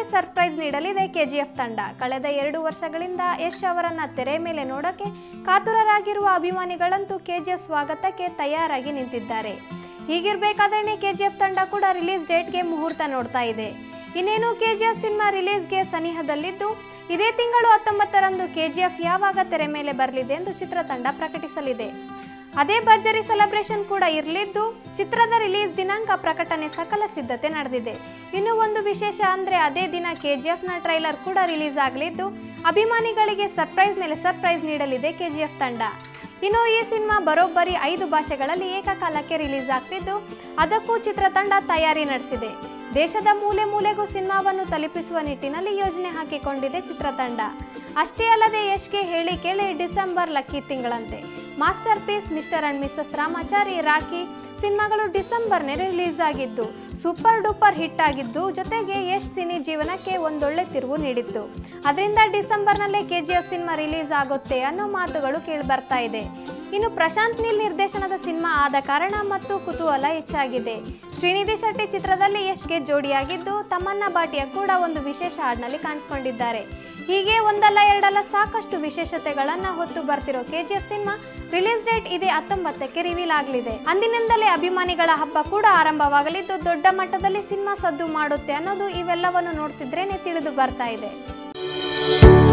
surprise ನೀಡಲಿದೆ KGF ತಂಡ ಕಳೆದ ಎರಡು ವರ್ಷಗಳಿಂದ ಯಶ್ ಅವರನ್ನ ತೆರೆ ಮೇಲೆ ನೋಡೋಕೆ ಕಾತುರರಾಗಿರುವ ಅಭಿಮಾನಿಗಳಂತೂ ಕೆಜಿಎಫ್ ಸ್ವಾಗತಕ್ಕೆ ತಯಾರಾಗಿ ನಿಂತಿದ್ದಾರೆ ಹೀಗಿರ್ಬೇಕಾದ್ರೆ ಕೆಜಿಎಫ್ ತಂಡ ಕೂಡ ರಿಲೀಸ್ ಡೇಟ್ಗೆ ಮುಹೂರ್ತ ನೋಡ್ತಾ ಇದೆ ಇನ್ನೇನು ಕೆಜಿಎಫ್ ಸಿನಿಮಾ ರಿಲೀಸ್ಗೆ ಸನಿಹದಲ್ಲಿದ್ದು ಇದೇ ತಿಂಗಳು ಹತ್ತೊಂಬತ್ತರಂದು ಕೆಜಿಎಫ್ ಯಾವಾಗ ತೆರೆ ಮೇಲೆ ಬರಲಿದೆ ಎಂದು ಚಿತ್ರತಂಡ ಪ್ರಕಟಿಸಲಿದೆ ಅದೇ ಭರ್ಜರಿ ಸೆಲೆಬ್ರೇಷನ್ ಕೂಡ ಇರಲಿದ್ದು ಚಿತ್ರದ ರಿಲೀಸ್ ದಿನಾಂಕ ಪ್ರಕಟಣೆ ಸಕಲ ಸಿದ್ಧತೆ ನಡೆದಿದೆ ಇನ್ನು ಒಂದು ವಿಶೇಷ ಅಂದ್ರೆ ಅದೇ ದಿನ ಕೆಜಿಎಫ್ನ ಟ್ರೈಲರ್ ಕೂಡ ರಿಲೀಸ್ ಆಗಲಿದ್ದು ಅಭಿಮಾನಿಗಳಿಗೆ ಸರ್ಪ್ರೈಸ್ ಮೇಲೆ ಸರ್ಪ್ರೈಸ್ ನೀಡಲಿದೆ ಕೆಜಿಎಫ್ ತಂಡ ಇನ್ನು ಈ ಸಿನಿಮಾ ಬರೋಬ್ಬರಿ ಐದು ಭಾಷೆಗಳಲ್ಲಿ ಏಕಕಾಲಕ್ಕೆ ರಿಲೀಸ್ ಆಗ್ತಿದ್ದು ಅದಕ್ಕೂ ಚಿತ್ರತಂಡ ತಯಾರಿ ನಡೆಸಿದೆ ದೇಶದ ಮೂಲೆ ಮೂಲೆಗೂ ಸಿನಿಮಾವನ್ನು ತಲುಪಿಸುವ ನಿಟ್ಟಿನಲ್ಲಿ ಯೋಜನೆ ಹಾಕಿಕೊಂಡಿದೆ ಚಿತ್ರತಂಡ ಅಷ್ಟೇ ಅಲ್ಲದೆ ಯಶ್ಗೆ ಹೇಳಿ ಕೇಳಿ ಡಿಸೆಂಬರ್ ಲಕ್ಕಿ ತಿಂಗಳಂತೆ masterpiece mister and missus Ramachari Rocky ಸಿನಿಮಾಗಳು ಡಿಸೆಂಬರ್ನೇ ರಿಲೀಸ್ ಆಗಿದ್ದು ಸೂಪರ್ ಡೂಪರ್ ಹಿಟ್ ಆಗಿದ್ದು ಜೊತೆಗೆ ಯಶ್ ಸಿನಿ ಜೀವನಕ್ಕೆ ಒಂದೊಳ್ಳೆ ತಿರುವು ನೀಡಿತ್ತು ಅದರಿಂದ ಡಿಸೆಂಬರ್ನಲ್ಲೇ ಕೆ ಜಿ ಎಫ್ ಸಿನಿಮಾ ರಿಲೀಸ್ ಆಗುತ್ತೆ ಅನ್ನೋ ಮಾತುಗಳು ಕೇಳಿ ಬರ್ತಾ ಇದೆ ಇನ್ನು ಪ್ರಶಾಂತ್ ನೀಲ್ ನಿರ್ದೇಶನದ ಸಿನಿಮಾ ಆದ ಕಾರಣ ಮತ್ತು ಕುತೂಹಲ ಹೆಚ್ಚಾಗಿದೆ ಶ್ರೀನಿಧಿ ಶೆಟ್ಟಿ ಚಿತ್ರದಲ್ಲಿ ಯಶ್ಗೆ ಜೋಡಿಯಾಗಿದ್ದು ತಮ್ಮನ್ನ ಭಾಟಿಯ ಕೂಡ ಒಂದು ವಿಶೇಷ ಹಾಡಿನಲ್ಲಿ ಕಾಣಿಸ್ಕೊಂಡಿದ್ದಾರೆ ಹೀಗೆ ಒಂದಲ್ಲ ಎರಡಲ್ಲ ಸಾಕಷ್ಟು ವಿಶೇಷತೆಗಳನ್ನ ಹೊತ್ತು ಬರ್ತಿರೋ ಕೆಜಿಎಫ್ ಸಿನಿಮಾ ರಿಲೀಸ್ ಡೇಟ್ ಇದೇ ಹತ್ತೊಂಬತ್ತಕ್ಕೆ ರಿವೀಲ್ ಆಗಲಿದೆ ಅಂದಿನಿಂದಲೇ ಅಭಿಮಾನಿಗಳ ಹಬ್ಬ ಕೂಡ ಆರಂಭವಾಗಲಿದ್ದು ದೊಡ್ಡ ಮಟ್ಟದಲ್ಲಿ ಸಿನಿಮಾ ಸದ್ದು ಮಾಡುತ್ತೆ ಅನ್ನೋದು ಇವೆಲ್ಲವನ್ನು ನೋಡ್ತಿದ್ರೇನೆ ತಿಳಿದು ಬರ್ತಾ ಇದೆ